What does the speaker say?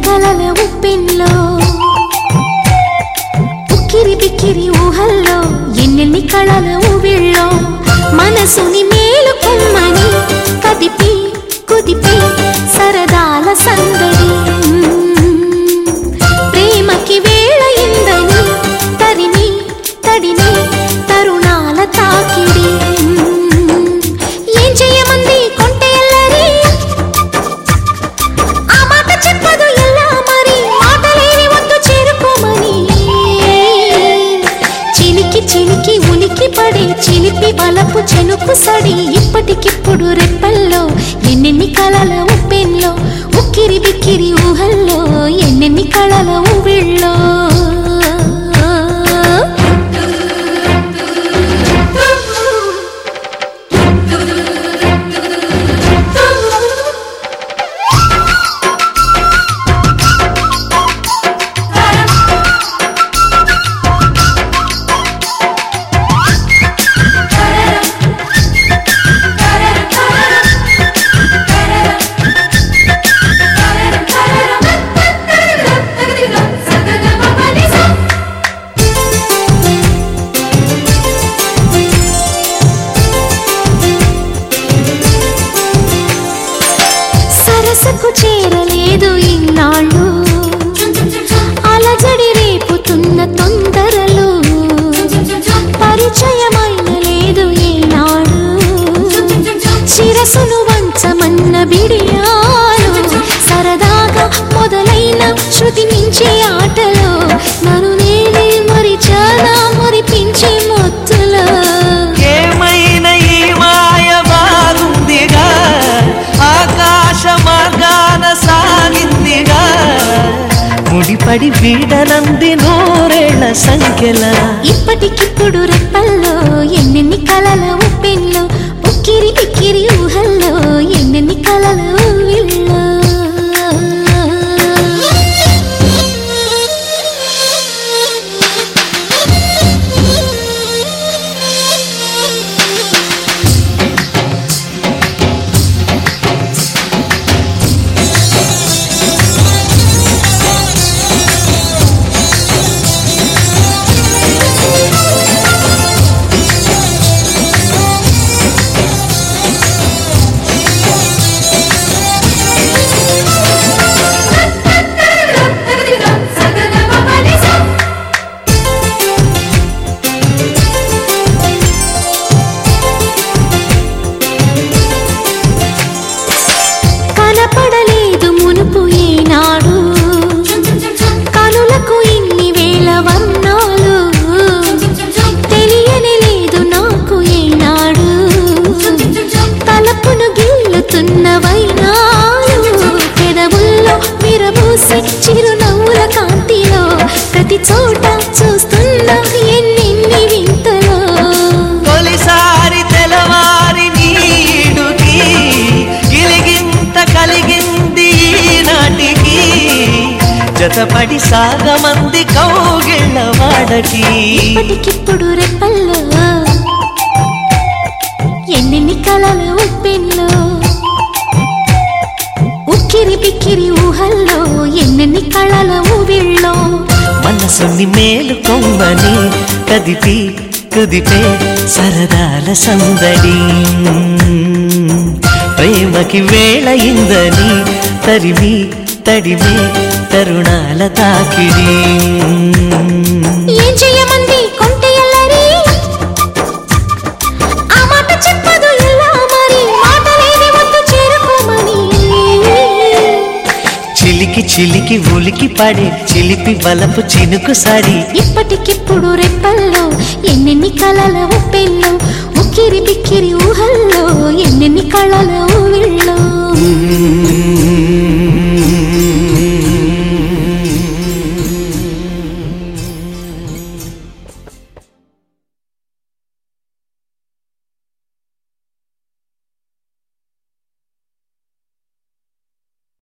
కలల ఉప్పెన్లో ఉక్కిరి బిక్కిరి ఊహల్లో ఎన్నెన్ని కళల ఊవిళ్ళో మనసుని మేలు కొమ్మని కదిపి కుదిపి సరదాల సందడి ప్రేమకి వేళ ఇందని తరిమి తడిని తరుణాల తాకిడి ఏం చెయ్యమంది కొంటే ఎల్లరి ఆ మాట చెప్పదు ఎలా మరి మాటలేని వద్దు చేరుకోమని చిలికి చిలికి ఉలికి పడి చిలిపి బలపు చెనుకు సడి ఇప్పటికిప్పుడు రెప్పల్లో ఎన్నెన్ని కళల ఉప్పెన్లో ఉక్కిరి బిక్కిరి ఊహల్లో ఎన్నెన్ని కళల ఊవిళ్ళో సరసకు చేరలేదు ఇన్నాళ్ళు అలజడి రేపుతున్న తొందరలు పరిచయమైన లేదు ఏనాడు శిరసును వంచమన్న బిడియాలు సరదాగా మొదలైన శృతి మించే ఆటలో నన్ను నేనే మరిచానా మరిపించే మొత్తులో ఏమైనా ఈ మాయ బాగుందిగా ఆకాశ మార్గాన సాగిందిగా ముడిపడి వీడనంది నూరేళ్ల సంఖ్యల ఇప్పటికిప్పుడు రెప్పల్లో ఎన్నెన్ని కలల ఉప్పెన్లో ఉక్కిరి బిక్కిరి ఊహల్లో ఎన్నెన్ని కలల ఊవిళ్ళో కనపడలేదు మునుపు ఈనాడు కనులకు ఇన్ని వేల వర్ణాలు తెలియని లేదు నాకు ఈనాడు తలపును గిల్లుతున్న వైనాలు పెదవుల్లో విరబూసి చిరునవ్వుల కాంతిలో ప్రతి చోట చూస్తున్న ఎన్నెన్ని వింతలో తొలిసారి తెలవారి నీడుకి గిలిగింత కలిగింది నాటికి జతపడి సాగమంది కౌగిళ్ళ వాడకి ఇప్పటికిప్పుడు రెప్పల్లో ఎన్నెన్ని కలల ఉప్పెన్లో ఉక్కిరి బిక్కిరి ఊహల్లో ఎన్నెన్ని కళల ఊవిళ్ళో మనసుని మేలు కొమ్మని కదిపి కుదిపే సరదాల సందడి ప్రేమకి వేళ ఇందని తరిమి తడిమి తరుణాల తాకిడి ఏం చెయ్యమంది కొంటె ఎల్లరి ఆ మాట చెప్పదు ఎలా మరి మాటలేని వద్దు చేరుకోమని చిలికి చిలికి ఉలికి పడే చిలిపి వలపు చినుకు సడి ఇప్పటికిప్పుడు రెప్పల్లో ఎన్నెన్ని కళల ఉప్పెల్లో ఉక్కిరి బిక్కిరి ఊహల్లో ఎన్నెన్ని కళల ఊవిళ్ళో మ్మ్.